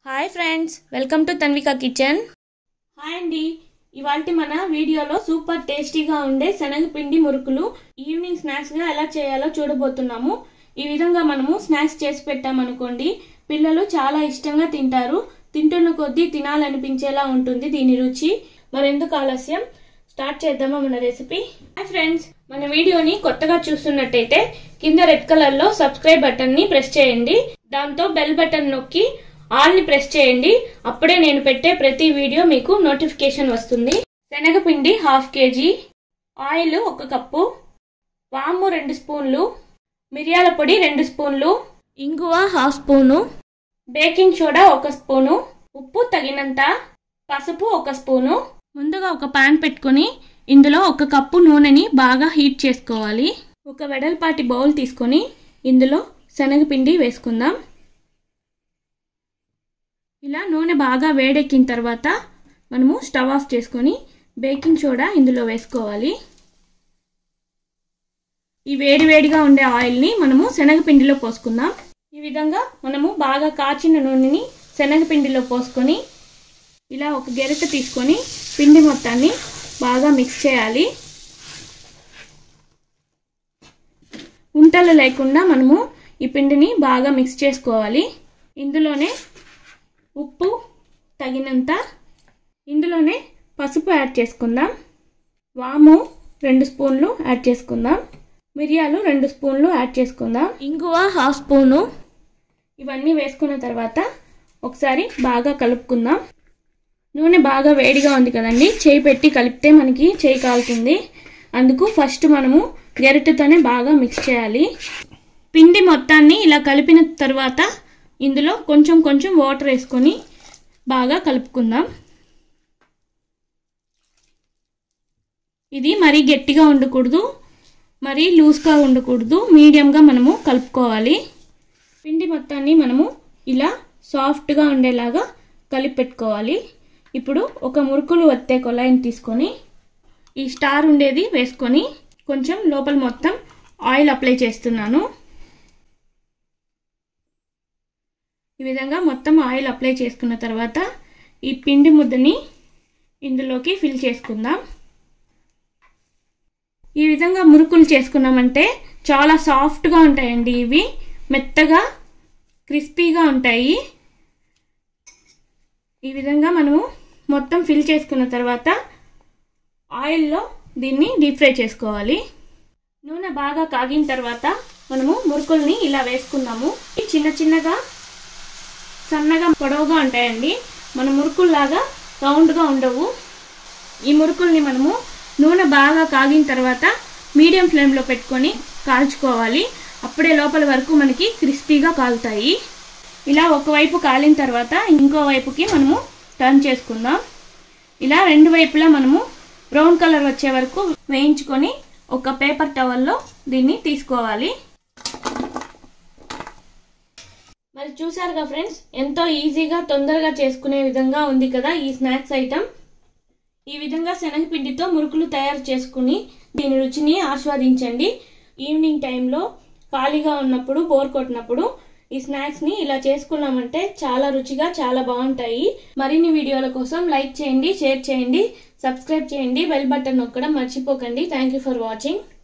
hi friends welcome to Tanvika kitchen hi అండి ఇవాళ మన వీడియోలో సూపర్ టేస్టీగా ఉండే శనగపిండి మురుకులు ఈవినింగ్ స్నాక్స్గా ఎలా చేయాలో చూడబోతున్నాము ఈ విధంగా మనము స్నాక్స్ చేసి పెట్టామనుకోండి పిల్లలు చాలా ఇష్టంగా తింటారు తింటున్న కొద్దీ తినాలనిపించేలా ఉంటుంది దీని రుచి మరెందుకు ఆలస్యం స్టార్ట్ చేద్దామా మన రెసిపీ హాయ్ ఫ్రెండ్స్ మన వీడియోని కొత్తగా చూస్తున్నట్టయితే కింద రెడ్ కలర్ లో సబ్స్క్రైబ్ బటన్ ని ప్రెస్ చేయండి దాంతో బెల్ బటన్ నొక్కి ఆల్ ని ప్రెస్ చేయండి అప్పుడే నేను పెట్టే ప్రతి వీడియో మీకు నోటిఫికేషన్ వస్తుంది శనగపిండి హాఫ్ కేజీ ఆయిల్ ఒక కప్పు వాము రెండు స్పూన్లు మిరియాల పొడి రెండు స్పూన్లు ఇంగువ హాఫ్ స్పూను బేకింగ్ సోడా ఒక స్పూను ఉప్పు తగినంత పసుపు ఒక స్పూను ముందుగా ఒక పాన్ పెట్టుకొని ఇందులో ఒక కప్పు నూనెని బాగా హీట్ చేసుకోవాలి ఒక వెడల్పాటి బౌల్ తీసుకొని ఇందులో శనగపిండి వేసుకుందాం ఇలా నూనె బాగా వేడెక్కిన తర్వాత మనము స్టవ్ ఆఫ్ చేసుకొని బేకింగ్ సోడా ఇందులో వేసుకోవాలి ఈ వేడివేడిగా ఉండే ఆయిల్ని మనము శనగపిండిలో పోసుకుందాం ఈ విధంగా మనము బాగా కాచిన నూనెని శనగపిండిలో పోసుకొని ఇలా ఒక గెరట తీసుకొని పిండి మొత్తాన్ని బాగా మిక్స్ చేయాలి ఉంటలు లేకుండా మనము ఈ పిండిని బాగా మిక్స్ చేసుకోవాలి ఇందులోనే ఉప్పు తగినంత ఇందులోనే పసుపు యాడ్ చేసుకుందాం వాము రెండు స్పూన్లు యాడ్ చేసుకుందాం మిరియాలు రెండు స్పూన్లు యాడ్ చేసుకుందాం ఇంగువ హాఫ్ స్పూను ఇవన్నీ వేసుకున్న తర్వాత ఒకసారి బాగా కలుపుకుందాం నూనె బాగా వేడిగా ఉంది కదండి చేయి పెట్టి కలిపితే మనకి చేయి కాలుతుంది అందుకు ఫస్ట్ మనము గెరటితోనే బాగా మిక్స్ చేయాలి పిండి మొత్తాన్ని ఇలా కలిపిన తర్వాత ఇందులో కొంచెం కొంచెం వాటర్ వేసుకొని బాగా కలుపుకుందాం ఇది మరీ గట్టిగా ఉండకూడదు మరీ లూజ్గా ఉండకూడదు మీడియంగా మనము కలుపుకోవాలి పిండి మొత్తాన్ని మనము ఇలా సాఫ్ట్గా ఉండేలాగా కలిపి పెట్టుకోవాలి ఇప్పుడు ఒక మురుకులు వత్తే కొలాయిని తీసుకొని ఈ స్టార్ ఉండేది వేసుకొని కొంచెం లోపల మొత్తం ఆయిల్ అప్లై చేస్తున్నాను ఈ విధంగా మొత్తం ఆయిల్ అప్లై చేసుకున్న తర్వాత ఈ పిండి ముద్దని ఇందులోకి ఫిల్ చేసుకుందాం ఈ విధంగా మురుకులు చేసుకున్నామంటే చాలా సాఫ్ట్గా ఉంటాయండి ఇవి మెత్తగా క్రిస్పీగా ఉంటాయి ఈ విధంగా మనము మొత్తం ఫిల్ చేసుకున్న తర్వాత ఆయిల్లో దీన్ని డీప్ ఫ్రై చేసుకోవాలి నూనె బాగా కాగిన తర్వాత మనము మురుకుల్ని ఇలా వేసుకుందాము చిన్న చిన్నగా సన్నగా పొడవుగా ఉంటాయండి మన మురుకుల్లాగా రౌండ్గా ఉండవు ఈ మురుకుల్ని మనము నూనె బాగా కాగిన తర్వాత మీడియం ఫ్లేమ్లో పెట్టుకొని కాల్చుకోవాలి అప్పుడే లోపల వరకు మనకి క్రిస్పీగా కాలుతాయి ఇలా ఒకవైపు కాలిన తర్వాత ఇంకో వైపుకి మనము టర్న్ చేసుకుందాం ఇలా రెండు వైపులా మనము బ్రౌన్ కలర్ వచ్చే వరకు వేయించుకొని ఒక పేపర్ టవల్లో దీన్ని తీసుకోవాలి మరి చూసారుగా ఫ్రెండ్స్ ఎంతో ఈజీగా తొందరగా చేసుకునే విధంగా ఉంది కదా ఈ స్నాక్స్ ఐటమ్ ఈ విధంగా శనగపిండితో మురుకులు తయారు చేసుకుని దీని రుచిని ఆస్వాదించండి ఈవినింగ్ టైంలో ఖాళీగా ఉన్నప్పుడు బోర్ కొట్టినప్పుడు ఈ స్నాక్స్ ని ఇలా చేసుకున్నామంటే చాలా రుచిగా చాలా బాగుంటాయి మరిన్ని వీడియోల కోసం లైక్ చేయండి షేర్ చేయండి సబ్స్క్రైబ్ చేయండి బెల్ బటన్ నొక్కడం మర్చిపోకండి థ్యాంక్ యూ ఫర్ వాచింగ్